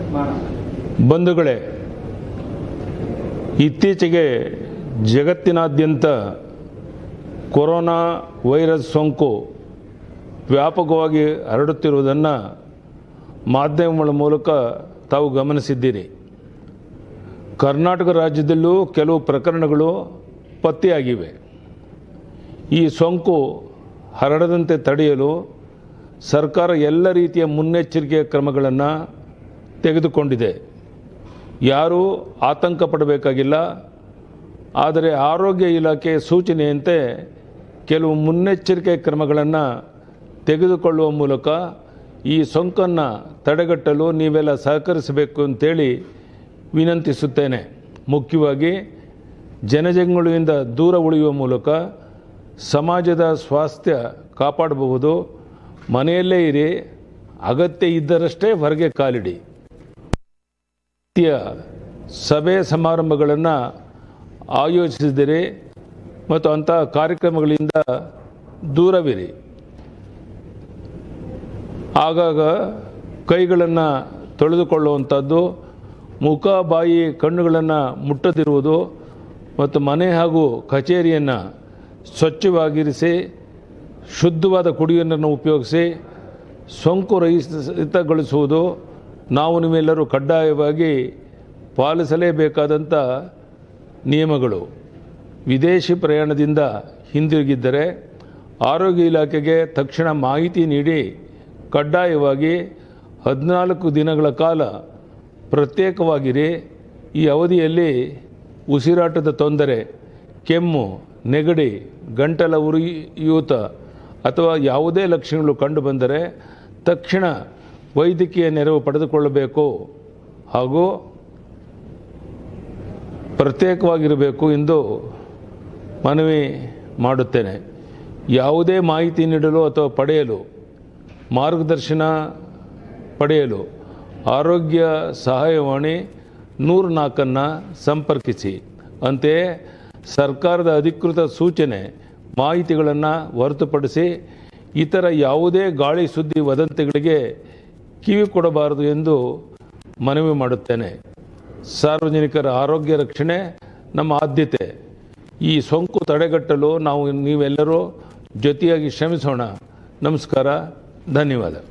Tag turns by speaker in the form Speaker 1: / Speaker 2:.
Speaker 1: ಬಂಧುಗಳೇ ಇತ್ತೀಚೆಗೆ ಜಗತ್ತಿನಾದ್ಯಂತ ಕೊರೋನಾ ವೈರಸ್ ಸೋಂಕು ವ್ಯಾಪಕವಾಗಿ ಹರಡುತ್ತಿರುವುದನ್ನು ಮಾಧ್ಯಮಗಳ ಮೂಲಕ ತಾವು ಗಮನಿಸಿದ್ದೀರಿ ಕರ್ನಾಟಕ ರಾಜ್ಯದಲ್ಲೂ ಕೆಲವು ಪ್ರಕರಣಗಳು ಪತ್ತೆಯಾಗಿವೆ ಈ ಸೋಂಕು ಹರಡದಂತೆ ತಡೆಯಲು ಸರ್ಕಾರ ಎಲ್ಲ ರೀತಿಯ ಮುನ್ನೆಚ್ಚರಿಕೆಯ ಕ್ರಮಗಳನ್ನು ತೆಗೆದುಕೊಂಡಿದೆ ಯಾರೂ ಆತಂಕ ಪಡಬೇಕಾಗಿಲ್ಲ ಆದರೆ ಆರೋಗ್ಯ ಇಲಾಖೆ ಸೂಚನೆಯಂತೆ ಕೆಲವು ಮುನ್ನೆಚ್ಚರಿಕೆ ಕ್ರಮಗಳನ್ನು ತೆಗೆದುಕೊಳ್ಳುವ ಮೂಲಕ ಈ ಸೋಂಕನ್ನು ತಡೆಗಟ್ಟಲು ನೀವೆಲ್ಲ ಸಹಕರಿಸಬೇಕು ಅಂತೇಳಿ ವಿನಂತಿಸುತ್ತೇನೆ ಮುಖ್ಯವಾಗಿ ಜನಜಂಗುಳಿಯಿಂದ ದೂರ ಉಳಿಯುವ ಮೂಲಕ ಸಮಾಜದ ಸ್ವಾಸ್ಥ್ಯ ಕಾಪಾಡಬಹುದು ಮನೆಯಲ್ಲೇ ಇರಿ ಅಗತ್ಯ ಇದ್ದರಷ್ಟೇ ಹೊರಗೆ ಕಾಲಿಡಿ ರೀತಿಯ ಸಭೆ ಸಮಾರಂಭಗಳನ್ನು ಆಯೋಜಿಸಿದಿರಿ ಮತ್ತು ಅಂಥ ಕಾರ್ಯಕ್ರಮಗಳಿಂದ ದೂರವಿರಿ ಆಗಾಗ ಕೈಗಳನ್ನು ತೊಳೆದುಕೊಳ್ಳುವಂಥದ್ದು ಮುಖ ಬಾಯಿ ಕಣ್ಣುಗಳನ್ನು ಮುಟ್ಟದಿರುವುದು ಮತ್ತು ಮನೆ ಹಾಗೂ ಕಚೇರಿಯನ್ನು ಸ್ವಚ್ಛವಾಗಿರಿಸಿ ಶುದ್ಧವಾದ ಕುಡಿಯುವ ನೀರನ್ನು ಉಪಯೋಗಿಸಿ ಸೋಂಕು ರಹಿತಗೊಳಿಸುವುದು ನಾವು ನೀವೆಲ್ಲರೂ ಕಡ್ಡಾಯವಾಗಿ ಪಾಲಿಸಲೇಬೇಕಾದಂಥ ನಿಯಮಗಳು ವಿದೇಶಿ ಪ್ರಯಾಣದಿಂದ ಹಿಂದಿರುಗಿದ್ದರೆ ಆರೋಗ್ಯ ಇಲಾಖೆಗೆ ತಕ್ಷಣ ಮಾಹಿತಿ ನೀಡಿ ಕಡ್ಡಾಯವಾಗಿ ಹದಿನಾಲ್ಕು ದಿನಗಳ ಕಾಲ ಪ್ರತ್ಯೇಕವಾಗಿರಿ ಈ ಅವಧಿಯಲ್ಲಿ ಉಸಿರಾಟದ ತೊಂದರೆ ಕೆಮ್ಮು ನೆಗಡಿ ಗಂಟಲ ಉರಿಯೂತ ಅಥವಾ ಯಾವುದೇ ಲಕ್ಷಣಗಳು ಕಂಡುಬಂದರೆ ತಕ್ಷಣ ವೈದ್ಯಕೀಯ ನೆರವು ಪಡೆದುಕೊಳ್ಳಬೇಕು ಹಾಗೂ ಪ್ರತ್ಯೇಕವಾಗಿರಬೇಕು ಎಂದು ಮನವಿ ಮಾಡುತ್ತೇನೆ ಯಾವುದೇ ಮಾಹಿತಿ ನೀಡಲು ಅಥವಾ ಪಡೆಯಲು ಮಾರ್ಗದರ್ಶನ ಪಡೆಯಲು ಆರೋಗ್ಯ ಸಹಾಯವಾಣಿ ನೂರ ನಾಲ್ಕನ್ನು ಸಂಪರ್ಕಿಸಿ ಅಂತೆಯೇ ಸರ್ಕಾರದ ಅಧಿಕೃತ ಸೂಚನೆ ಮಾಹಿತಿಗಳನ್ನು ಹೊರತುಪಡಿಸಿ ಇತರ ಯಾವುದೇ ಗಾಳಿ ಸುದ್ದಿ ವದಂತಿಗಳಿಗೆ ಕಿವಿ ಕೊಡಬಾರದು ಎಂದು ಮನವಿ ಮಾಡುತ್ತೇನೆ ಸಾರ್ವಜನಿಕರ ಆರೋಗ್ಯ ರಕ್ಷಣೆ ನಮ್ಮ ಆದ್ಯತೆ ಈ ಸೋಂಕು ತಡೆಗಟ್ಟಲು ನಾವು ನೀವೆಲ್ಲರೂ ಜೊತೆಯಾಗಿ ಶ್ರಮಿಸೋಣ ನಮಸ್ಕಾರ ಧನ್ಯವಾದ